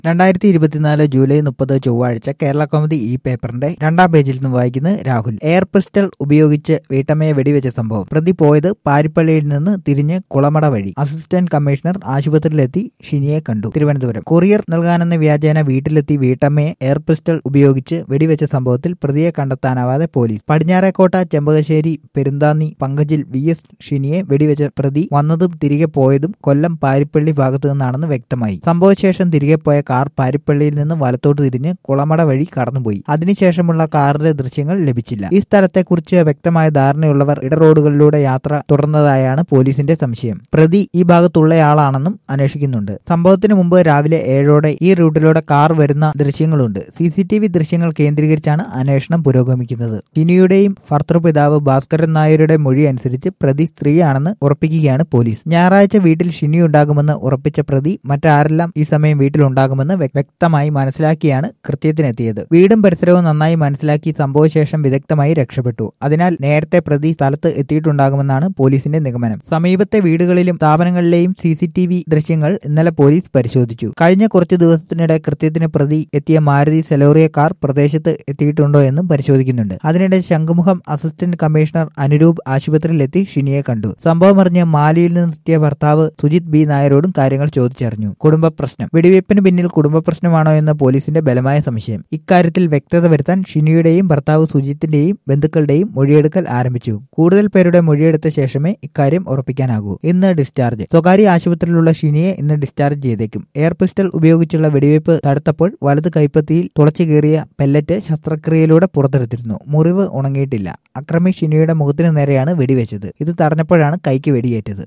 രണ്ടായിരത്തി ഇരുപത്തിനാല് ജൂലൈ മുപ്പത് ചൊവ്വാഴ്ച കേരള കോമഡി ഈ പേപ്പറിന്റെ രണ്ടാം പേജിൽ നിന്ന് വായിക്കുന്നത് രാഹുൽ എയർ പിസ്റ്റൾ ഉപയോഗിച്ച് വീട്ടമ്മയെ വെടിവെച്ച സംഭവം പ്രതി പോയത് പാരിപ്പള്ളിയിൽ നിന്ന് തിരിഞ്ഞ് കുളമട വഴി അസിസ്റ്റന്റ് കമ്മീഷണർ ആശുപത്രിയിലെത്തി ഷിനിയെ കണ്ടു തിരുവനന്തപുരം കൊറിയർ നൽകാനെന്ന വ്യാജേന വീട്ടിലെത്തി വീട്ടമ്മയെ എയർ പിസ്റ്റൾ ഉപയോഗിച്ച് വെടിവെച്ച സംഭവത്തിൽ പ്രതിയെ കണ്ടെത്താനാവാതെ പോലീസ് പടിഞ്ഞാറേക്കോട്ട ചെമ്പകശ്ശേരി പെരുന്താന്നി പങ്കജിൽ വി എസ് ഷിനിയെ വെടിവെച്ച പ്രതി വന്നതും തിരികെ പോയതും കൊല്ലം പാരിപ്പള്ളി ഭാഗത്തു നിന്നാണെന്ന് വ്യക്തമായി സംഭവശേഷം തിരികെ പോയ കാർ പാരിപ്പള്ളിയിൽ നിന്ന് വലത്തോട്ട് തിരിഞ്ഞ് കുളമട വഴി കടന്നുപോയി അതിനുശേഷമുള്ള കാറിന്റെ ദൃശ്യങ്ങൾ ലഭിച്ചില്ല ഈ സ്ഥലത്തെക്കുറിച്ച് വ്യക്തമായ ധാരണയുള്ളവർ ഇടറോഡുകളിലൂടെ യാത്ര തുടർന്നതായാണ് പോലീസിന്റെ സംശയം പ്രതി ഈ ഭാഗത്തുള്ളയാളാണെന്നും അന്വേഷിക്കുന്നുണ്ട് സംഭവത്തിന് മുമ്പ് രാവിലെ ഏഴോടെ ഈ റൂട്ടിലൂടെ കാർ വരുന്ന ദൃശ്യങ്ങളുണ്ട് സി സി ടി വി ദൃശ്യങ്ങൾ കേന്ദ്രീകരിച്ചാണ് അന്വേഷണം പുരോഗമിക്കുന്നത് ടിനിയുടെയും ഭർത്തൃപിതാവ് ഭാസ്കരൻ നായരുടെ മൊഴി അനുസരിച്ച് പ്രതി സ്ത്രീയാണെന്ന് ഉറപ്പിക്കുകയാണ് പോലീസ് ഞായറാഴ്ച വീട്ടിൽ ഷിനി ഉണ്ടാകുമെന്ന് ഉറപ്പിച്ച പ്രതി മറ്റാരെല്ലാം ഈ സമയം വീട്ടിലുണ്ടാകുമെന്ന് വ്യക്- വ്യക്തമായി മനസ്സിലാക്കിയാണ് കൃത്യത്തിനെത്തിയത് വീടും പരിസരവും നന്നായി മനസ്സിലാക്കി സംഭവശേഷം വിദഗ്ധമായി രക്ഷപ്പെട്ടു അതിനാൽ നേരത്തെ പ്രതി സ്ഥലത്ത് എത്തിയിട്ടുണ്ടാകുമെന്നാണ് പോലീസിന്റെ നിഗമനം സമീപത്തെ വീടുകളിലും സ്ഥാപനങ്ങളിലെയും സി സി ടി വി ദൃശ്യങ്ങൾ ഇന്നലെ പോലീസ് പരിശോധിച്ചു കഴിഞ്ഞ കുറച്ചു ദിവസത്തിനിടെ കൃത്യത്തിന് പ്രതി എത്തിയ മാരുതി സെലോറിയ കാർ പ്രദേശത്ത് എത്തിയിട്ടുണ്ടോ എന്നും പരിശോധിക്കുന്നുണ്ട് അതിനിടെ ശംഖുമുഖം അസിസ്റ്റന്റ് കമ്മീഷണർ അനുരൂപ് ആശുപത്രിയിലെത്തി ഷിനിയെ കണ്ടു സംഭവം അറിഞ്ഞ് മാലിയിൽ നിന്നെത്തിയ ഭർത്താവ് സുജിത് ബി നായരോടും കാര്യങ്ങൾ ചോദിച്ചറിഞ്ഞു കുടുംബ പ്രശ്നം വെടിവയ്പ്പിന് പിന്നിൽ കുടുംബ പ്രശ്നമാണോ എന്ന പോലീസിന്റെ ബലമായ സംശയം ഇക്കാര്യത്തിൽ വ്യക്തത വരുത്താൻ ഷിനിയുടെയും ഭർത്താവ് സുജിത്തിന്റെയും ബന്ധുക്കളുടെയും മൊഴിയെടുക്കൽ ആരംഭിച്ചു കൂടുതൽ പേരുടെ മൊഴിയെടുത്ത ശേഷമേ ഇക്കാര്യം ഉറപ്പിക്കാനാകൂ ഇന്ന് ഡിസ്ചാർജ് സ്വകാര്യ ആശുപത്രിയിലുള്ള ഷിനിയെ ഇന്ന് ഡിസ്ചാർജ് ചെയ്തേക്കും എയർ പിസ്റ്റൾ ഉപയോഗിച്ചുള്ള വെടിവയ്പ് തടുത്തപ്പോൾ വലത് കൈപ്പത്തിയിൽ തുളച്ചു കയറിയ പെല്ലറ്റ് ശസ്ത്രക്രിയയിലൂടെ പുറത്തെടുത്തിരുന്നു മുറിവ് ഉണങ്ങിയിട്ടില്ല അക്രമി ഷിനിയുടെ മുഖത്തിനു നേരെയാണ് വെടിവെച്ചത് ഇത് തടഞ്ഞപ്പോഴാണ് കൈക്ക് വെടിയേറ്റത്